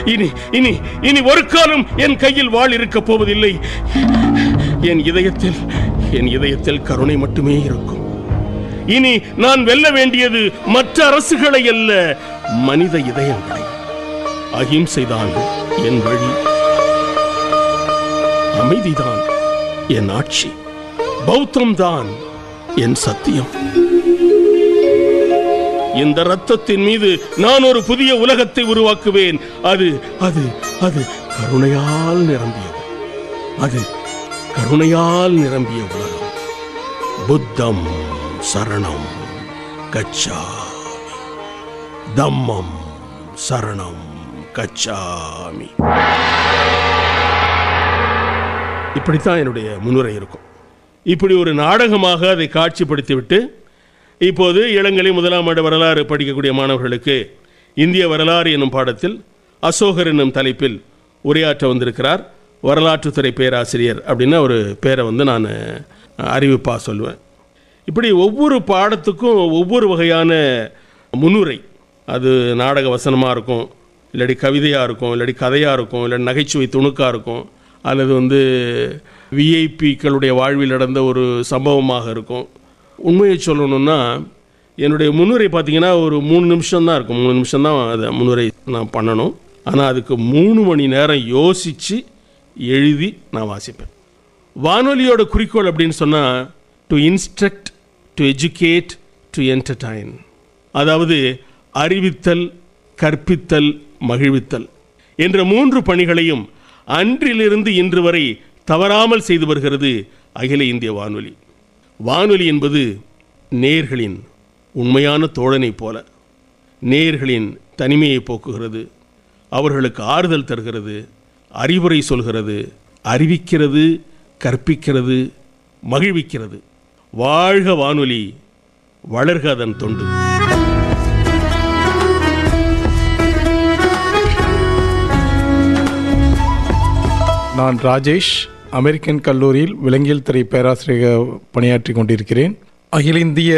இனி இனி இனி ஒரு காலம் என் கையில் வாழ் இருக்கப் போவதில்லை என் இதயத்தில் என் இதயத்தில் கருணை மட்டுமே இருக்கும் இனி நான் வெல்ல வேண்டியது மற்ற அரசுகளை அல்ல மனித இதயங்களை அகிம்சைதான் என் வழி அமைதிதான் என் ஆட்சி பௌத்தம்தான் என் சத்தியம் இந்த ரத்தத்தின் மீது நான் ஒரு புதிய உலகத்தை உருவாக்குவேன் அது அது அது கருணையால் நிரம்பியது அது கருணையால் நிரம்பிய உலகம் புத்தம் சரணம் கச்சாமி தம்மம் சரணம் கச்சாமி இப்படித்தான் என்னுடைய முன்னுரை இருக்கும் இப்படி ஒரு நாடகமாக அதை காட்சிப்படுத்திவிட்டு இப்போது இளங்கலை முதலாம் ஆண்டு வரலாறு படிக்கக்கூடிய மாணவர்களுக்கு இந்திய வரலாறு என்னும் பாடத்தில் அசோகர் என்னும் தலைப்பில் உரையாற்ற வந்திருக்கிறார் வரலாற்றுத்துறை பேராசிரியர் அப்படின்னு ஒரு பேரை வந்து நான் அறிவிப்பாக சொல்லுவேன் இப்படி ஒவ்வொரு பாடத்துக்கும் ஒவ்வொரு வகையான முன்னுரை அது நாடக வசனமாக இருக்கும் இல்லாட்டி கவிதையாக இருக்கும் இல்லாட்டி கதையாக இருக்கும் இல்லாட்டி நகைச்சுவை துணுக்காக இருக்கும் அல்லது வந்து விஐபிக்களுடைய வாழ்வில் நடந்த ஒரு சம்பவமாக இருக்கும் உண்மையை சொல்லணும்னா என்னுடைய முன்னுரை பார்த்தீங்கன்னா ஒரு மூணு நிமிஷம் தான் இருக்கும் மூணு நிமிஷம் தான் அதை முன்னுரை நான் பண்ணணும் ஆனால் அதுக்கு மூணு மணி நேரம் யோசித்து எழுதி நான் வாசிப்பேன் வானொலியோட குறிக்கோள் அப்படின்னு சொன்னால் to instruct to educate to entertain அதாவது அறிவித்தல் கற்பித்தல் மகிழ்வித்தல் என்ற மூன்று பணிகளையும் அன்றிலிருந்து இன்று வரை தவறாமல் செய்து வருகிறது அகில இந்திய வானொலி வானொலி என்பது நேர்களின் உண்மையான தோழனைப் போல நேர்களின் தனிமையை போக்குகிறது அவர்களுக்கு ஆறுதல் தருகிறது அறிவுரை சொல்கிறது அறிவிக்கிறது கற்பிக்கிறது மகிழ்விக்கிறது வாழ்க வானொலி வளர்க அதன் தொண்டு நான் ராஜேஷ் அமெரிக்கன் கல்லூரியில் விலங்கியல் துறை பேராசிரியர் பணியாற்றி கொண்டிருக்கிறேன் அகில இந்திய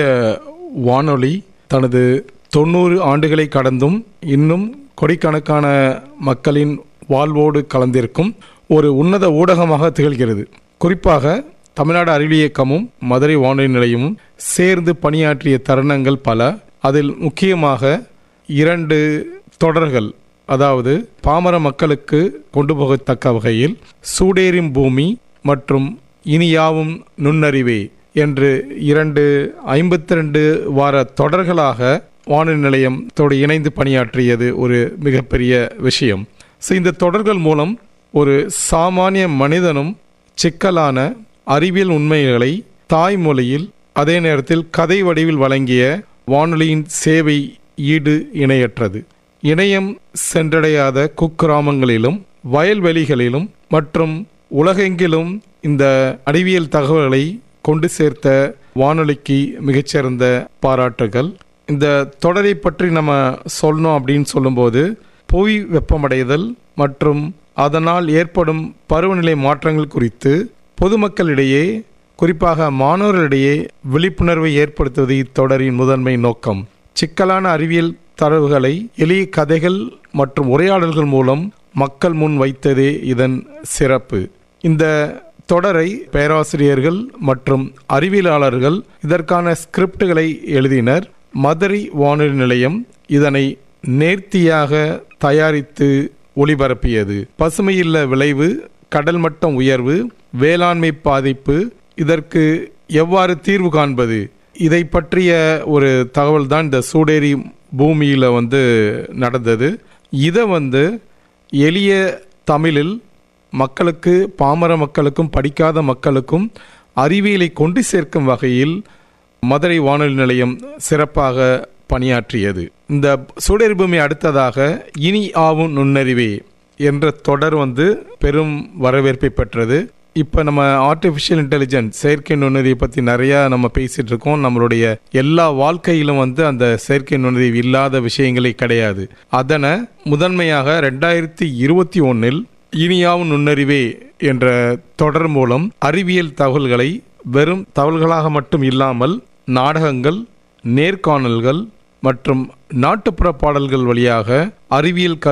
வானொலி தனது தொண்ணூறு ஆண்டுகளை கடந்தும் இன்னும் கோடிக்கணக்கான மக்களின் வாழ்வோடு கலந்திருக்கும் ஒரு உன்னத ஊடகமாக திகழ்கிறது குறிப்பாக தமிழ்நாடு அறிவியல் இயக்கமும் மதுரை வானொலி நிலையமும் சேர்ந்து பணியாற்றிய தருணங்கள் பல அதில் முக்கியமாக இரண்டு தொடர்கள் அதாவது பாமர மக்களுக்கு கொண்டு போகத்தக்க வகையில் சூடேறும் பூமி மற்றும் இனியாவும் நுண்ணறிவே என்று இரண்டு ஐம்பத்தி ரெண்டு வார தொடர்களாக வானொலி நிலையத்தோடு இணைந்து பணியாற்றியது ஒரு மிகப்பெரிய விஷயம் ஸோ இந்த தொடர்கள் மூலம் ஒரு சாமானிய மனிதனும் சிக்கலான அறிவியல் உண்மைகளை தாய்மொழியில் அதே நேரத்தில் கதை வடிவில் வழங்கிய வானொலியின் சேவை ஈடு இணையற்றது இணையம் சென்றடையாத குக்கிராமங்களிலும் வயல்வெளிகளிலும் மற்றும் உலகெங்கிலும் இந்த அறிவியல் தகவல்களை கொண்டு சேர்த்த வானொலிக்கு மிகச்சிறந்த பாராட்டுகள் இந்த தொடரை பற்றி நம்ம சொல்லணும் அப்படின்னு சொல்லும்போது புவி வெப்பமடைதல் மற்றும் அதனால் ஏற்படும் பருவநிலை மாற்றங்கள் குறித்து பொதுமக்களிடையே குறிப்பாக மாணவர்களிடையே விழிப்புணர்வை ஏற்படுத்துவது இத்தொடரின் முதன்மை நோக்கம் சிக்கலான அறிவியல் தரவுகளை எளிய கதைகள் மற்றும் உரையாடல்கள் மூலம் மக்கள் முன் வைத்ததே இதன் சிறப்பு இந்த தொடரை பேராசிரியர்கள் மற்றும் அறிவியலாளர்கள் இதற்கான ஸ்கிரிப்டுகளை எழுதினர் மதுரை வானொலி நிலையம் இதனை நேர்த்தியாக தயாரித்து ஒளிபரப்பியது பசுமையில்ல விளைவு கடல் மட்டம் உயர்வு வேளாண்மை பாதிப்பு இதற்கு எவ்வாறு தீர்வு காண்பது இதை பற்றிய ஒரு தகவல் தான் இந்த சூடேரி பூமியில் வந்து நடந்தது இதை வந்து எளிய தமிழில் மக்களுக்கு பாமர மக்களுக்கும் படிக்காத மக்களுக்கும் அறிவியலை கொண்டு சேர்க்கும் வகையில் மதுரை வானொலி நிலையம் சிறப்பாக பணியாற்றியது இந்த சூடேரி பூமி அடுத்ததாக இனி ஆவும் நுண்ணறிவே என்ற தொடர் வந்து பெரும் வரவேற்பை பெற்றது இப்போ நம்ம ஆர்டிஃபிஷியல் இன்டெலிஜென்ஸ் செயற்கை நுண்ணறிவை பற்றி நிறையா நம்ம பேசிகிட்டு இருக்கோம் நம்மளுடைய எல்லா வாழ்க்கையிலும் வந்து அந்த செயற்கை நுண்ணறிவு இல்லாத விஷயங்களே கிடையாது அதனை முதன்மையாக ரெண்டாயிரத்தி இருபத்தி ஒன்றில் இனியாவும் நுண்ணறிவே என்ற தொடர் மூலம் அறிவியல் தகவல்களை வெறும் தகவல்களாக மட்டும் இல்லாமல் நாடகங்கள் நேர்காணல்கள் மற்றும் நாட்டுப்புற பாடல்கள் வழியாக அறிவியல்